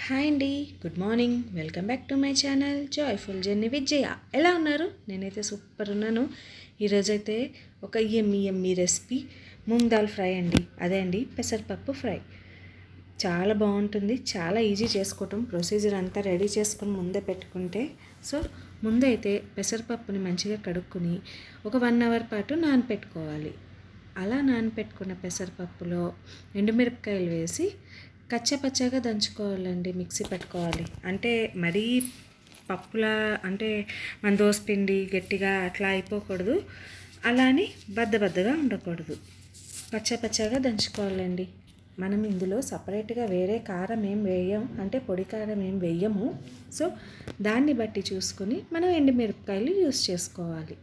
hi అండి good morning welcome back to my channel joyful journey with Jaya ఎలా ఉన్నారు నేనైతే సూపర్ ఉన్నాను ఈరోజైతే ఒక ఎమ్మి ఎమ్మి రెసిపీ మూంగ్ దాల్ ఫ్రై అండి అదే అండి పెసరపప్పు ఫ్రై చాలా బాగుంటుంది చాలా ఈజీ చేసుకోవటం ప్రొసీజర్ అంతా రెడీ చేసుకొని ముందే పెట్టుకుంటే సో ముందైతే పెసరపప్పుని మంచిగా కడుక్కుని ఒక వన్ అవర్ పాటు నానపెట్టుకోవాలి అలా నానపెట్టుకున్న పెసరపప్పులో ఎండుమిరపకాయలు వేసి కచ్చపచ్చగా దంచుకోవాలండి మిక్సీ పెట్టుకోవాలి అంటే మరీ పప్పులా అంటే మన దోసపిండి గట్టిగా అట్లా అయిపోకూడదు అలా అని బద్దబద్దగా ఉండకూడదు పచ్చపచ్చగా దంచుకోవాలండి మనం ఇందులో సపరేట్గా వేరే కారం ఏం వేయం అంటే పొడి కారం ఏం వేయము సో దాన్ని బట్టి చూసుకొని మనం ఎండుమిరపకాయలు యూస్ చేసుకోవాలి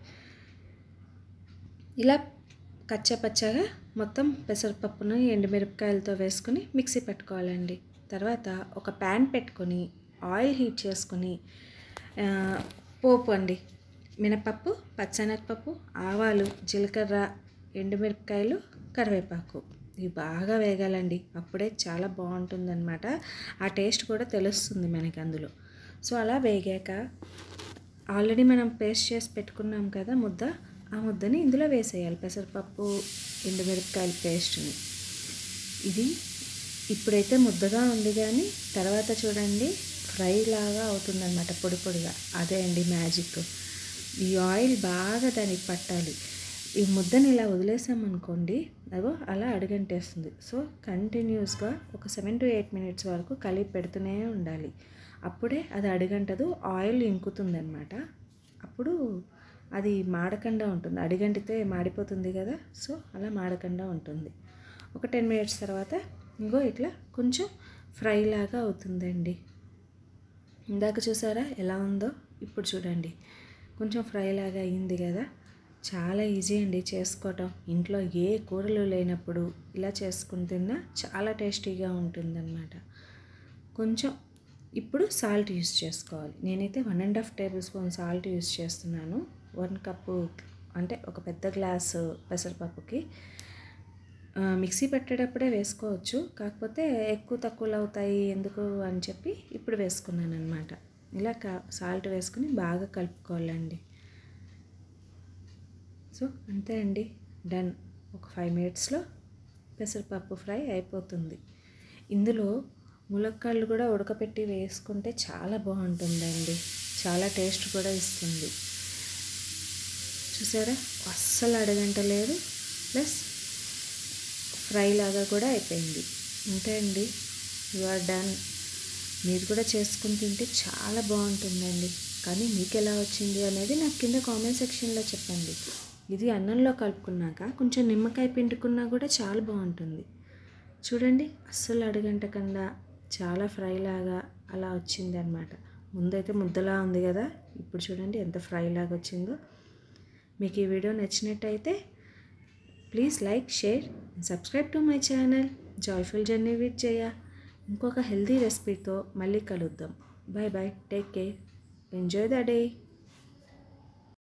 ఇలా కచ్చపచ్చగా మొత్తం పెసరపప్పును ఎండుమిరపకాయలతో వేసుకొని మిక్సీ పెట్టుకోవాలండి తర్వాత ఒక ప్యాన్ పెట్టుకొని ఆయిల్ హీట్ చేసుకొని ఆ, పోపు అండి మినపప్పు పచ్చనగపప్పు ఆవాలు జీలకర్ర ఎండుమిరపకాయలు కరివేపాకు ఇవి బాగా వేగాలండి అప్పుడే చాలా బాగుంటుందన్నమాట ఆ టేస్ట్ కూడా తెలుస్తుంది మనకి అందులో సో అలా వేగాక ఆల్రెడీ మనం పేస్ట్ చేసి పెట్టుకున్నాం కదా ముద్ద ఆ ముద్దని ఇందులో వేసేయాలి పెసరపప్పు ఎండుమిరపకాయల పేస్ట్ని ఇది ఇప్పుడైతే ముద్దగా ఉంది కానీ తర్వాత చూడండి ఫ్రై లాగా అవుతుందన్నమాట పొడి పొడిగా అదే అండి మ్యాజిక్ ఈ ఆయిల్ బాగా దానికి పట్టాలి ఈ ముద్దని ఇలా వదిలేసామనుకోండి అగో అలా అడుగంటేస్తుంది సో కంటిన్యూస్గా ఒక సెవెన్ టు ఎయిట్ మినిట్స్ వరకు కలిపి పెడుతూనే ఉండాలి అప్పుడే అది అడుగంటదు ఆయిల్ ఇంకుతుందన్నమాట అప్పుడు అది మాడకుండా ఉంటుంది అడిగంటితే మాడిపోతుంది కదా సో అలా మాడకుండా ఉంటుంది ఒక టెన్ మినిట్స్ తర్వాత ఇంకో ఇట్లా కొంచెం ఫ్రై లాగా అవుతుందండి ఇందాక చూసారా ఎలా ఉందో ఇప్పుడు చూడండి కొంచెం ఫ్రై లాగా అయింది కదా చాలా ఈజీ అండి చేసుకోవటం ఇంట్లో ఏ కూరలు లేనప్పుడు ఇలా చేసుకుని తిన్నా చాలా టేస్టీగా ఉంటుందన్నమాట కొంచెం ఇప్పుడు సాల్ట్ యూస్ చేసుకోవాలి నేనైతే one and half tablespoon salt use చేస్తున్నాను వన్ కప్పు అంటే ఒక పెద్ద గ్లాసు పెసరపప్పుకి ఆ, మిక్సీ పెట్టేటప్పుడే వేసుకోవచ్చు కాకపోతే ఎక్కువ తక్కువలు అవుతాయి ఎందుకు అని చెప్పి ఇప్పుడు వేసుకున్నాను అనమాట ఇలా కా సాల్ట్ వేసుకుని బాగా కలుపుకోవాలండి సో అంతే అండి డన్ ఒక ఫైవ్ మినిట్స్లో పెసరపప్పు ఫ్రై అయిపోతుంది ఇందులో ములక్కాళ్ళు కూడా ఉడకపెట్టి వేసుకుంటే చాలా బాగుంటుందండి చాలా టేస్ట్ కూడా ఇస్తుంది చూసారా అస్సలు అడగంటలేదు ప్లస్ ఫ్రై లాగా కూడా అయిపోయింది అంతే అండి యు ఆర్ డన్ మీరు కూడా చేసుకుని తింటే చాలా బాగుంటుందండి కానీ మీకు ఎలా వచ్చింది అనేది నాకు కింద కామెంట్ సెక్షన్లో చెప్పండి ఇది అన్నంలో కలుపుకున్నాక కొంచెం నిమ్మకాయ పిండుకున్నా కూడా చాలా బాగుంటుంది చూడండి అస్సలు అడగంటకుండా చాలా ఫ్రై లాగా అలా వచ్చింది అనమాట ముందైతే ముద్దలా ఉంది కదా ఇప్పుడు చూడండి ఎంత ఫ్రై లాగా వచ్చిందో మీకు ఈ వీడియో నచ్చినట్టయితే please like share subscribe to my channel joyful journey with Jaya ఇంకొక హెల్తీ రెసిపీతో మళ్ళీ కలుద్దాం bye bye take care enjoy the day